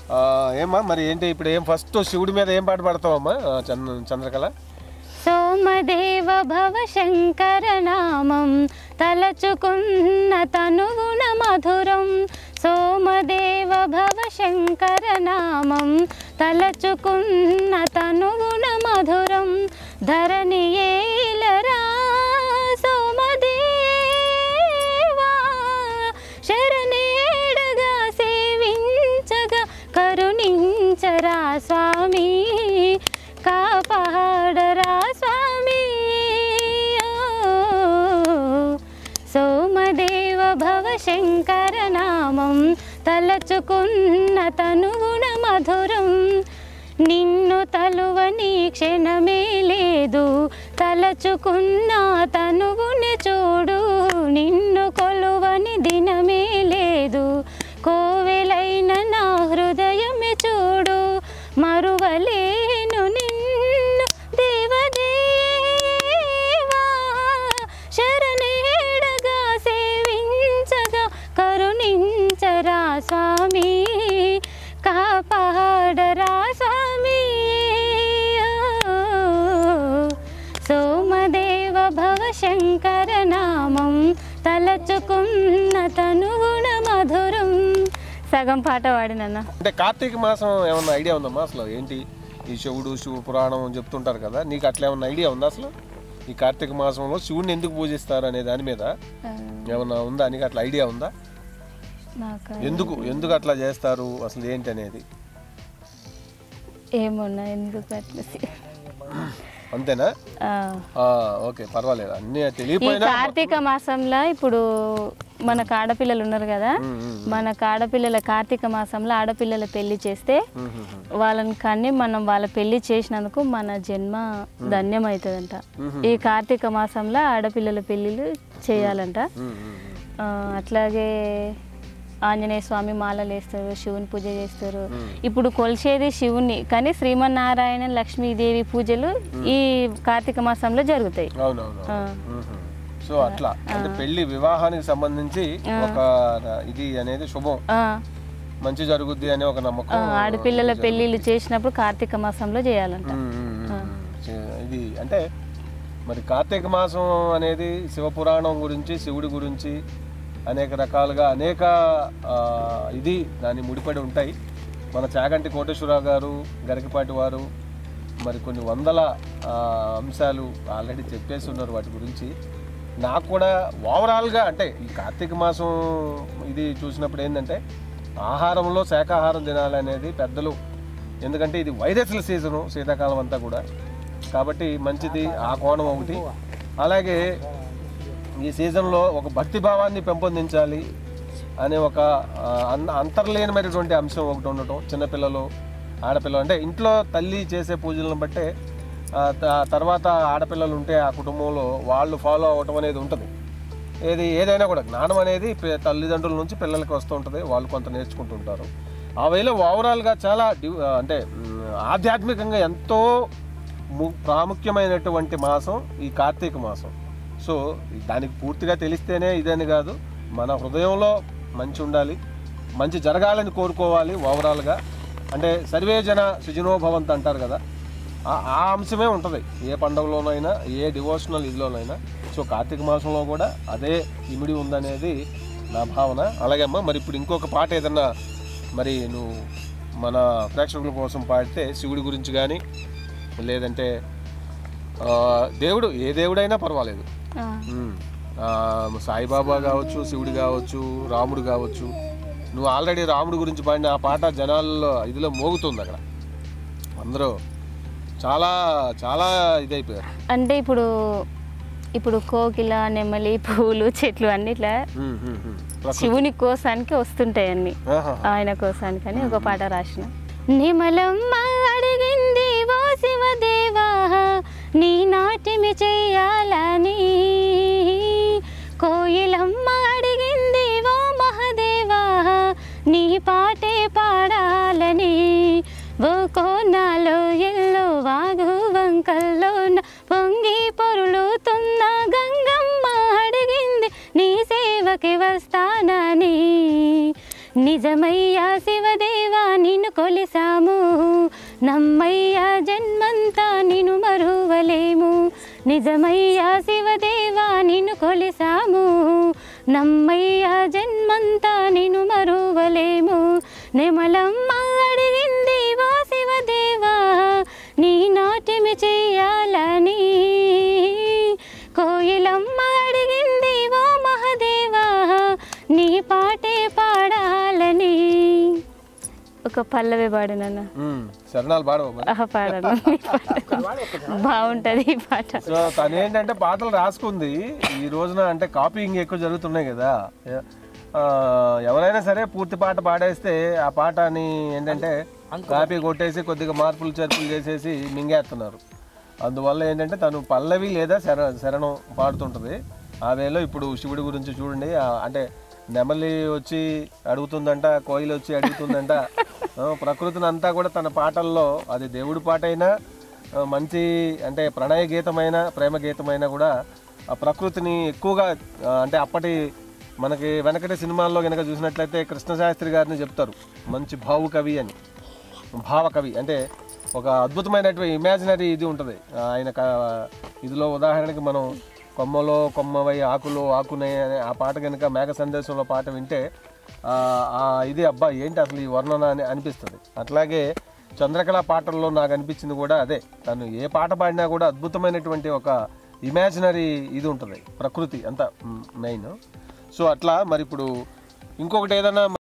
ఆ, ఏమ్మా మరి ఏంటి ఇప్పుడు ఏం ఫస్ట్ శివుడి మీద ఏం పాట పాడతావమ్మా ఆ, చంద్ర చంద్రకళ సోమదేవ భవ శంకర నామం తలచుకున్న తనుగుణ మధురం సోమదేవ భవ శంకర నామం తలచుకున్న తనుగుణ మధురం ధరణి ఏలరా సోమదేవా శరణేడగా సేవించగా కరుణించరా స్వామి కాపాడరా స్వామి సోమదేవ భవ శంకర నామం తలచుకున్న తనుగుణ మధురం నిన్ను తలువని క్షణమే లేదు తలచుకున్న తనుగుని చూడు నిన్ను కొలువని దినమే లేదు కోవెలైన నా హృదయమే చూడు మరువలేను నిన్ను దేవదేవా శరణేడగా సేవించగా కరుణించరా స్వామి కాపాడరా స్వామి సోమదేవ భవ శంకర నామం తలచుకున్న తనుగుణ మధురం సగం పాట పాడినన్నా అంటే కార్తీక మాసం ఏమన్నా ఐడియా ఉందమ్మా అసలు ఏంటి ఈ శివుడు శివ పురాణం అని చెప్తుంటారు కదా నీకు అట్లా ఏమన్నా ఐడియా ఉందా అసలు ఈ కార్తీక మాసంలో శివుడిని ఎందుకు పూజిస్తారు అనే దాని మీద ఏమన్నా ఉందా నీకు అట్లా ఐడియా ఉందా నాకు ఎందుకు ఎందుకు అట్లా చేస్తారు అసలు ఏంటి అనేది ఏమున్నా ఎందుకు అట్లా అంతేనా ఆ. ఆ, ఓకే పర్వాలేదు అన్నీ ఈ తెలియపోయినా కార్తీక మాసంలో ఇప్పుడు మనకు ఆడపిల్లలు ఉన్నారు కదా ఉమ్, ఉమ్, మనకు ఆడపిల్లల కార్తీక మాసంలో ఆడపిల్లల పెళ్లి చేస్తే ఉమ్, ఉమ్, ఉమ్. వాళ్ళని కానీ మనం వాళ్ళ పెళ్లి చేసినందుకు మన జన్మ ధన్యమవుతుందంట ఈ కార్తీక మాసంలో ఆడపిల్లల పెళ్ళిళ్ళు చేయాలంట ఉమ్, ఉమ్, ఉమ్. ఆ, అట్లాగే ఆంజనేయ స్వామి మాలలు వేస్తారు శివుని పూజ చేస్తారు ఇప్పుడు కొలిచేది శివుని కానీ శ్రీమన్నారాయణ లక్ష్మీదేవి పూజలు ఈ కార్తీక మాసంలో జరుగుతాయి అవునవును ఆ. మ్మ్. సో అట్లా అంటే పెళ్లి వివాహానికి సంబంధించి ఒక ఇది అనేది శుభం ఆ, మంచి జరుగుద్ది అనే ఒక ఆ, నమ్మకం ఆడపిల్లల పెళ్ళిళ్ళు చేసినప్పుడు కార్తీక మాసంలో చేయాలంట మ్మ్, మ్మ్, మ్మ్. చే- ఇది అంటే మరి కార్తీక మాసం అనేది శివపురాణం గురించి శివుడి గురించి అనేక రకాలుగా అనేక ఆ, ఇది దాని ముడిపడి ఉంటాయి మన చాగంటి కోటేశ్వరరావు గారు గరికపాటి వారు మరి కొన్ని వందల ఆ, అంశాలు ఆల్రెడీ చెప్పేసి ఉన్నారు వాటి గురించి నాకు కూడా ఓవరాల్గా అంటే ఈ కార్తీక మాసం ఇది చూసినప్పుడు ఏంటంటే ఆహారంలో శాకాహారం తినాలి అనేది పెద్దలు ఎందుకంటే ఇది వైరస్ల సీజను శీతాకాలం అంతా కూడా కాబట్టి మంచిది ఆ కోణం ఒకటి అలాగే ఈ సీజన్లో ఒక భక్తి భావాన్ని పెంపొందించాలి అనే ఒక ఆ, అన్- అంతర్లీనమైనటువంటి అంశం ఒకటి ఉండటం చిన్నపిల్లలు ఆడపిల్లలు అంటే ఇంట్లో తల్లి చేసే పూజలను బట్టే ఆ, త- తర్వాత ఆడపిల్లలు ఉంటే ఆ కుటుంబంలో వాళ్ళు ఫాలో అవ్వటం అనేది ఉంటుంది ఏది ఏదైనా కూడా జ్ఞానం అనేది పి- తల్లిదండ్రుల నుంచి పిల్లలకి వస్తూ ఉంటుంది వాళ్ళు కొంత నేర్చుకుంటుంటారు ఆ వేళ ఓవరాల్గా చాలా డి- అంటే మ్, ఆధ్యాత్మికంగా ఎంతో ము- ప్రాముఖ్యమైనటువంటి మాసం ఈ కార్తీక మాసం సో దానికి పూర్తిగా తెలిస్తేనే ఇదని కాదు మన హృదయంలో మంచి ఉండాలి మంచి జరగాలని కోరుకోవాలి ఓవరాల్గా అంటే సర్వే జన సుజనోభవంత్ అంటారు కదా ఆ- ఆ అంశమే ఉంటుంది ఏ పండుగలోనైనా ఏ డివోషనల్ ఇదిలోనైనా సో కార్తీక మాసంలో కూడా అదే ఇమిడి ఉందనేది నా భావన అలాగే అమ్మ మరి ఇప్పుడు ఇంకొక పాట ఏదన్నా మరి నువ్వు మన ప్రేక్షకుల కోసం పాడితే శివుడి గురించి కానీ లేదంటే ఆ, దేవుడు ఏ దేవుడైనా పర్వాలేదు ఆ, ఉమ్. ఆ, సాయిబాబా కావచ్చు శివుడు కావచ్చు రాముడు కావచ్చు నువ్వు ఆల్రెడీ రాముడి గురించి పాడిన ఆ పాట జనాల్లో ఇదిలో మోగుతుంది అక్కడ అందరూ చాలా చాలా ఇదైపోయారు అంటే ఇప్పుడు ఇప్పుడు కోకిల నెమలి పూలు చెట్లు అన్నిట్లా ఉమ్, ఉమ్, ఉమ్. ప్రకృతి. శివుని కోసానికి వస్తుంటాయి అన్ని ఆహా. ఆయన కోసానికి అని ఒక పాట రాసిన నిమలమ్మ అడిగింది ఓ శివదేవా నీ నాట్యమి చెయ్యాలని కోయిలమ్మ అడిగింది ఓ మహదేవా నీ పాటే పాడాలని ఓ కోనాలో ఎల్లో వాగు వంకల్లో పొంగి పొరులుతున్న గంగమ్మ అడిగింది నీ సేవకి వస్తానని నిజమయ్యా శివదేవా నిన్ను కొలిసాము నమ్మయ్యా జన్మంతా నిన్ను మరువలేము నిజమయ్యా శివదేవా నిన్ను కొలిసాము నమ్మయ్యా జన్మంతా నిన్ను మరువలేము నెమలమ్మ అడిగింది ఓ శివదేవా నీ నాట్యమి చెయ్యాలని కోయిలమ్మ అడిగింది ఓ మహదేవా నీ పాటే పాడాలని ఒక పల్లవి పాడినన్న ఉమ్, శరణాలు పాడవు మరి ఆహా పాడను మీ పాట. బాగుంటది ఈ పాట సో తను ఏంటంటే పాటలు రాసుకుంది ఈ రోజున అంటే కాపీయింగ్ ఎక్కువ జరుగుతున్నాయి కదా ఆ, ఎవరైనా సరే పూర్తి పాట పాడేస్తే ఆ పాటని ఏంటంటే కాపీ కొట్టేసి కొద్దిగా మార్పులు చేర్పులు చేసేసి మింగేస్తున్నారు అందువల్ల ఏంటంటే తను పల్లవి లేదా శర శరణం పాడుతుంటుంది ఆ వేలో ఇప్పుడు శివుడి గురించి చూడండి ఆ, అంటే నెమలి వచ్చి అడుగుతుందంట కోయిలు వచ్చి అడుగుతుందంట ఆ, ప్రకృతిని అంతా కూడా తన పాటల్లో అది దేవుడి పాట అయినా ఆ, మంచి అంటే ప్రణయ గీతమైన ప్రేమ గీతమైన కూడా ఆ ప్రకృతిని ఎక్కువగా ఆ, అంటే అప్పటి మనకి వెనకటి సినిమాల్లో కనుక చూసినట్లయితే కృష్ణశాస్త్రి గారిని చెప్తారు మంచి భావు కవి అని భావకవి అంటే ఒక అద్భుతమైనటువంటి ఇమాజినరీ ఇది ఉంటుంది ఆయన క- ఇదిలో ఉదాహరణకి మనం కొమ్మలో కొమ్మవై ఆకులో ఆకునే అనే ఆ పాట కనుక మేఘ సందేశంలో పాట వింటే ఆ ఆ ఇది అబ్బా ఏంటి అసలు ఈ వర్ణన అని అనిపిస్తుంది అట్లాగే చంద్రకళ పాటల్లో నాకు అనిపించింది కూడా అదే తను ఏ పాట పాడినా కూడా అద్భుతమైనటువంటి ఒక ఇమాజినరీ ఇది ఉంటుంది ప్రకృతి అంతా మెయిన్ సో అట్లా మరి ఇప్పుడు ఇంకొకటి ఏదైనా